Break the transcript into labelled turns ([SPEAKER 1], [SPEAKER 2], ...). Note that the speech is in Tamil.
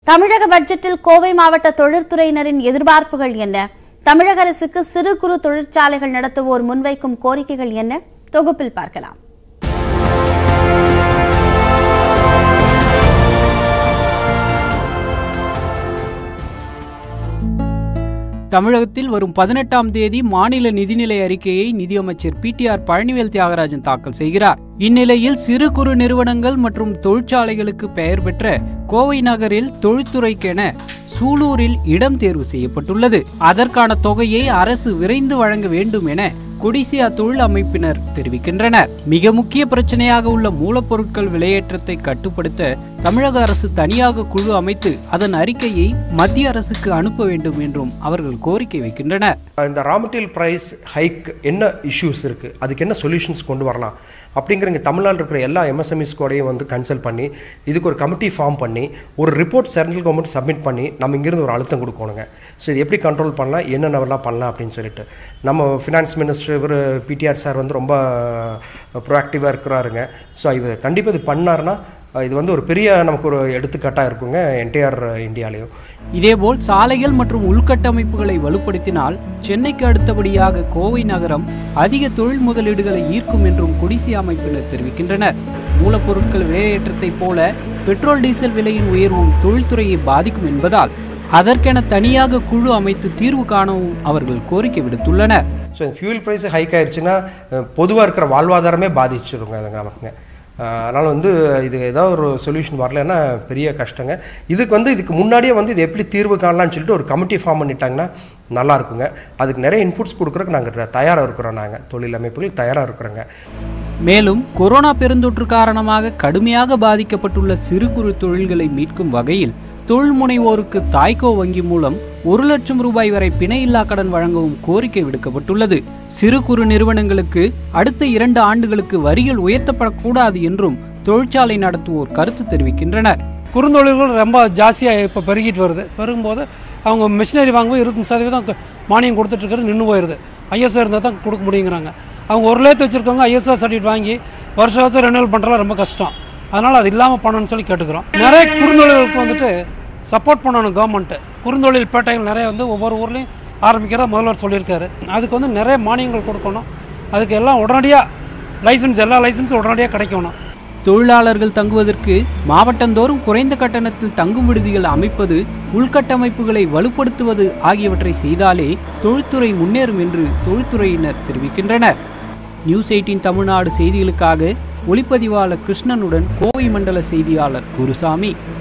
[SPEAKER 1] தமிழக பட்ஜெட்டில் கோவை மாவட்ட தொழிற்துறையினரின் எதிர்பார்ப்புகள் என்ன தமிழக அரசுக்கு சிறு குறு தொழிற்சாலைகள் நடத்துவோர் முன்வைக்கும் கோரிக்கைகள் என்ன தொகுப்பில் பார்க்கலாம்
[SPEAKER 2] தமிழகத்தில் வரும் பதினெட்டாம் தேதி மாநில நிதிநிலை அறிக்கையை நிதியமைச்சர் பிடிஆர் பழனிவேல் தியாகராஜன் தாக்கல் செய்கிறார் இந்நிலையில் சிறு குறு நிறுவனங்கள் மற்றும் தொழிற்சாலைகளுக்கு பெயர் பெற்ற கோவை நகரில் தொழில்துறைக்கென சூலூரில் இடம் தேர்வு செய்யப்பட்டுள்ளது அதற்கான தொகையை அரசு விரைந்து வழங்க வேண்டும் என கொடிசியா தொழில் அமைப்பினர் தெரிவிக்கின்றனர் மிக முக்கிய பிரச்சனையாக உள்ள மூலப்பொருட்கள் விலையேற்றத்தை கட்டுப்படுத்த தமிழக அரசு தனியாக குழு அமைத்து அதன் அறிக்கையை மத்திய அரசுக்கு அனுப்ப வேண்டும் என்றும் அவர்கள் கோரிக்கை வைக்கின்றனர்
[SPEAKER 3] இந்த ரா மெட்டீரியல் ப்ரைஸ் ஹைக் என்ன இஷ்யூஸ் இருக்குது அதுக்கு என்ன சொல்யூஷன்ஸ் கொண்டு வரலாம் அப்படிங்கிற இங்கே தமிழ்நாட்டில் இருக்கிற எல்லா எம்எஸ்எம்இஸ் கூடயும் வந்து கன்சல்ட் பண்ணி இதுக்கு ஒரு கமிட்டி ஃபார்ம் பண்ணி ஒரு ரிப்போர்ட் சென்ட்ரல் கவர்மெண்ட் சப்மிட் பண்ணி நம்ம இங்கிருந்து ஒரு அழுத்தம் கொடுக்கணுங்க ஸோ இது எப்படி கண்ட்ரோல் பண்ணலாம் என்னென்னவெல்லாம் பண்ணலாம் அப்படின்னு சொல்லிட்டு நம்ம ஃபினான்ஸ் மினிஸ்டர் இவர் பிடிஆர் சார் வந்து ரொம்ப ப்ரோஆக்டிவாக இருக்கிறாருங்க ஸோ இவர் கண்டிப்பாக இது பண்ணாருன்னா இது வந்து ஒரு பெரிய நமக்கு ஒரு எடுத்துக்காட்டாக இருக்குங்க என்டையர் இந்தியாலேயும்
[SPEAKER 2] இதேபோல் சாலைகள் மற்றும் உள்கட்டமைப்புகளை வலுப்படுத்தினால் சென்னைக்கு அடுத்தபடியாக கோவை நகரம் அதிக தொழில் முதலீடுகளை ஈர்க்கும் என்றும் குடிசி அமைப்பினர் தெரிவிக்கின்றனர் மூலப்பொருட்கள் விலையேற்றத்தைப் போல பெட்ரோல் டீசல் விலையின் உயர்வும் தொழில்துறையை பாதிக்கும் என்பதால் அதற்கென தனியாக குழு அமைத்து தீர்வு காணவும் அவர்கள் கோரிக்கை விடுத்துள்ளனர்
[SPEAKER 3] ஸோ இந்த ஃபியூல் ப்ரைஸ் ஹைக் ஆயிடுச்சுன்னா பொதுவாக இருக்கிற வாழ்வாதாரமே பாதிச்சிருங்க அதுங்க நமக்குங்க அதனால் வந்து இது ஏதாவது ஒரு சொல்யூஷன் வரலன்னா பெரிய கஷ்டங்க இதுக்கு வந்து இதுக்கு முன்னாடியே வந்து இது எப்படி தீர்வு காணலாம்னு சொல்லிட்டு ஒரு கமிட்டி ஃபார்ம் பண்ணிட்டாங்கன்னா நல்லா இருக்குங்க அதுக்கு நிறைய இன்புட்ஸ் கொடுக்குறதுக்கு நாங்கள் தயாராக இருக்கிறோம் நாங்கள் தொழில் அமைப்புகள் தயாராக இருக்கிறோங்க
[SPEAKER 2] மேலும் கொரோனா பெருந்தொற்று காரணமாக கடுமையாக பாதிக்கப்பட்டுள்ள சிறு குறு தொழில்களை மீட்கும் வகையில் தொழில் முனைவோருக்கு தாய்கோ வங்கி மூலம் ஒரு லட்சம் ரூபாய் வரை பிணையில்லா கடன் வழங்கவும் கோரிக்கை விடுக்கப்பட்டுள்ளது சிறு குறு நிறுவனங்களுக்கு அடுத்த இரண்டு ஆண்டுகளுக்கு வரிகள் உயர்த்தப்படக்கூடாது என்றும் தொழிற்சாலை நடத்துவோர் கருத்து தெரிவிக்கின்றனர்
[SPEAKER 4] குறுந்தொழில்கள் ரொம்ப ஜாஸ்தியாக இப்போ பெருகிட்டு வருது பெருகும்போது அவங்க மிஷினரி வாங்கும்போது இருபத்தஞ்சு சதவீதம் க- மானியம் கொடுத்துட்ருக்கிறது நின்று போயிடுது ஐஎஸ்ஓ இருந்தால் தான் கொடுக்க முடியுங்கிறாங்க அவங்க ஒரு லேத்து வச்சுருக்கவங்க ஐஎஸ்ஓ சர்டிஃபிகேட் வாங்கி வருஷம் வருஷம் ரெனியூவல் பண்ணுறதுலாம் ரொம்ப கஷ்டம் அதனால் அது இல்லாமல் பண்ணணும்னு சொல்லி கேட்டுக்கிறோம் நிறைய குறுந்தொழில்களுக்கு வந்துட்டு சப்போர்ட் பண்ணணும் கவர்மெண்ட்டு குறுந்தொழில் பேட்டைகள் நிறைய வந்து ஒவ்வொரு ஊர்லேயும் ஆரம்பிக்கிறதா முதல்வர் சொல்லியிருக்காரு அதுக்கு வந்து நிறைய மானியங்கள் கொடுக்கணும் அதுக்கு எல்லாம் உடனடியாக லைசன்ஸ் எல்லா லைசன்ஸும் உடனடியாக கிடைக்கணும்
[SPEAKER 2] தொழிலாளர்கள் தங்குவதற்கு மாவட்டந்தோறும் குறைந்த கட்டணத்தில் தங்கும் விடுதிகள் அமைப்பது உள்கட்டமைப்புகளை வலுப்படுத்துவது ஆகியவற்றை செய்தாலே தொழில்துறை முன்னேறும் என்று தொழில்துறையினர் தெரிவிக்கின்றனர் நியூஸ் எயிட்டின் தமிழ்நாடு செய்திகளுக்காக ஒளிப்பதிவாளர் கிருஷ்ணனுடன் கோவை மண்டல செய்தியாளர் குருசாமி